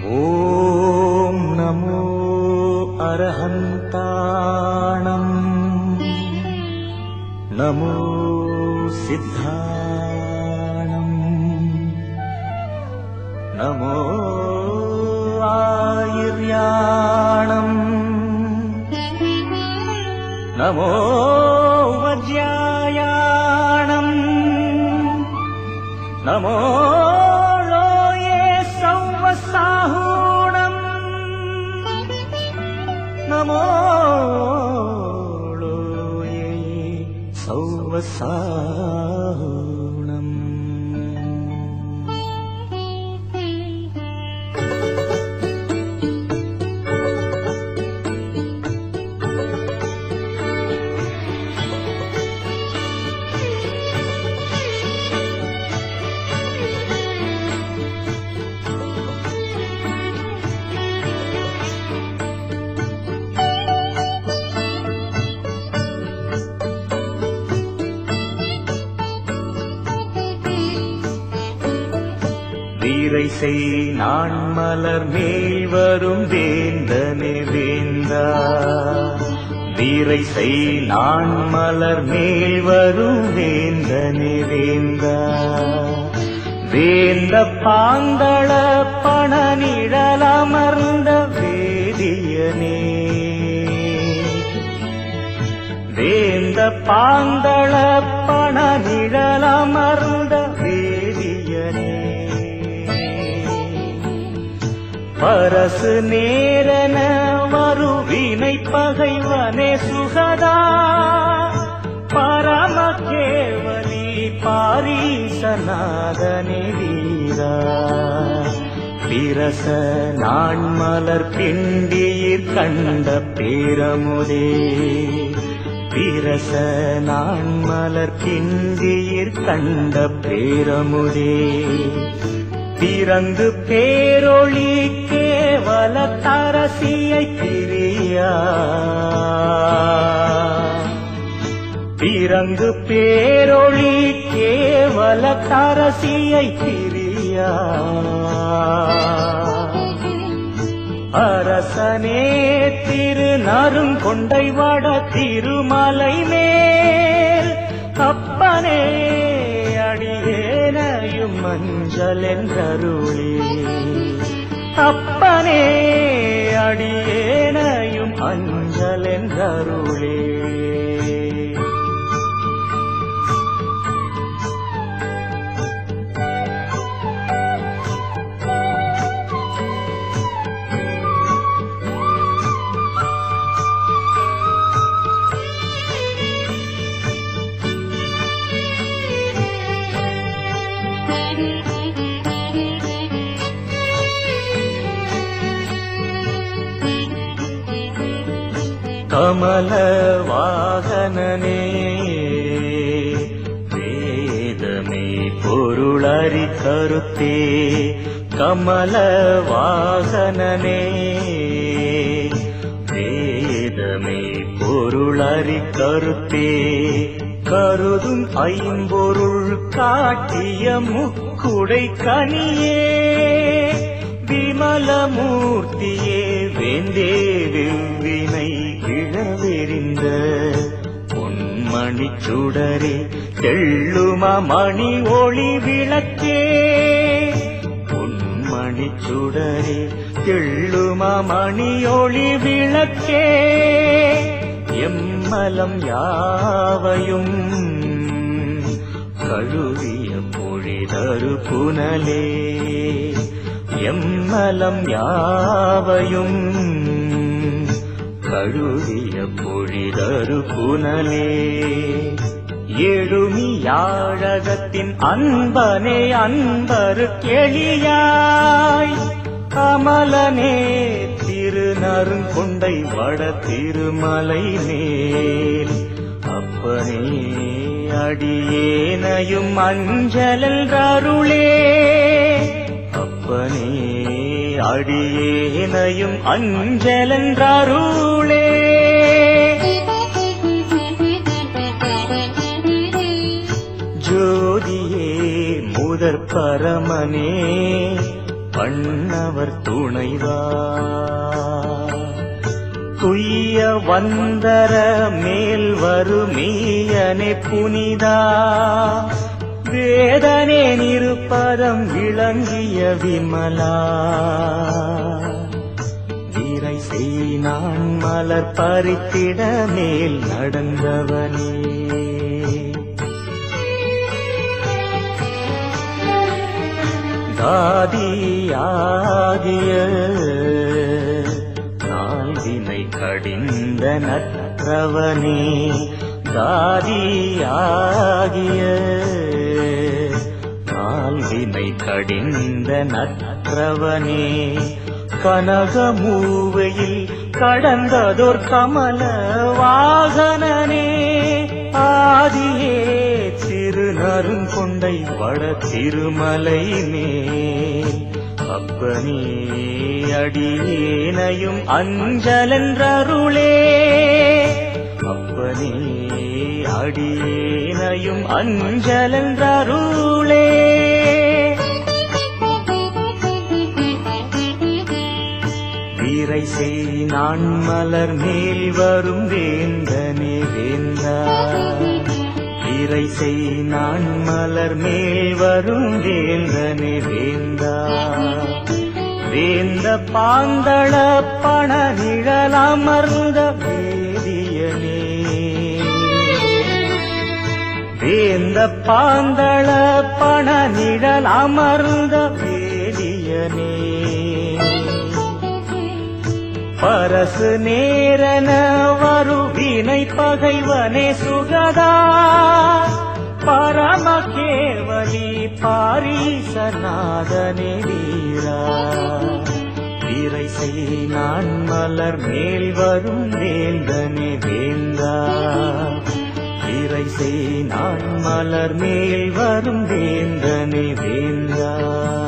ॐ नमो अरहन्ताणम् नमो सिद्धाणम् नमो आयुर्याणम् नमो वज्रायाणम् नमो लोये संवसाहूणम् नमो लोये संवसाहूणम् வீரை செய் நான் மலர் மேல் வரும் வேந்தனே வேந்தா வீரை செய் நான் மலர் மேல் வரும் வேந்தனே வேந்தா வேந்த பாந்தள பண நிழலமர்ந்த வேதியனே வேந்த பாந்தள பண நிழலமர்ந்த வேதியனே பரசு நேரன வருவினை பகைவனே சுகதா பரம கேவலி பாரீசநாதனே வீரா பிரச நான் மலர் பிண்டியிற் கண்ட பேரமுதே பிரச நான் மலர் பிண்டியிற் கண்ட பேரமுதே பிறந்து பேரொளி கேவல தரசியை பிரியா பிறந்து பேரொளி கேவல தரசியை பிரியா அரசனே திரு நறுங்கொண்டை வட திருமலை மேல் அப்பனே அடியேனையும் மஞ்சள் என்றருளே அப்பனே அடியேனையும் அஞ்சல் என்றருளே கமல வாகனனே வேதமே பொருளறி கருத்தே கமல வாகனனே வேதமே பொருளறி கருத்தே கருதும் ஐம்பொருள் காட்டிய முக்குடை கனியே விமலமூர்த்தியே வேந்தே வெவ்வினை இழவெறிந்த பொன்மணி சுடரே தெள்ளுமா மணி ஒளி விளக்கே பொன்மணி சுடரே தெள்ளுமா மணி ஒளி விளக்கே எம்மலம் யாவையும் கழுவிய பொழிதரு புனலே எம்மலம் யாவையும் கழுவிய பொழிதரு புனலே எழுமி யாழகத்தின் அன்பனே அன்பரு கெளியாய் கமலனே திருநருங்கொண்டை வட திருமலை மேல் அப்பனே அடியேனையும் அஞ்சலல் அருளே அப்பனே அடியேனையும் அஞ்சலென்றருளே ஜோதியே முதற் பரமனே பண்ணவர் துணைவா துய்ய வந்தர மேல் வருமீயனே புனிதா வேதனே நிருப்பதம் விளங்கிய விமலா வீரை செய் நான் மலர் பறித்திட மேல் நடந்தவனே தாதியாகிய நாள்வினை கடிந்த நற்றவனே தாதியாகிய நாள்வினை கடிந்த நற்றவனே கனகமூவையில் கடந்ததோர் கமல வாகனனே ஆதியே திருநருங்கொண்டை வட திருமலை மேல் அப்பனே அடியேனையும் அஞ்சலென்றருளே அப்பனே அடியேனையும் அஞ்சலென்றருளே வீரை செய் நான் மலர் மேல் வரும் வேந்தனே வேந்தா வீரை செய் நான் மலர் மேல் வரும் வேந்தனே வேந்தா வேந்த பாந்தள பண நிழலமர்ந்த வேதியனே வேந்த பாந்தள பண நிழல் அமர்ந்த வேதியனே பரசு நேரன வருவினை பகைவனே சுகதா பரம கேவலி பாரீசநாதனே வீரா வீரை செய் நான் மலர் மேல் வரும் வேந்தனே வேந்தா வீரை செய் நான் மலர் மேல் வரும் வேந்தனே வேந்தா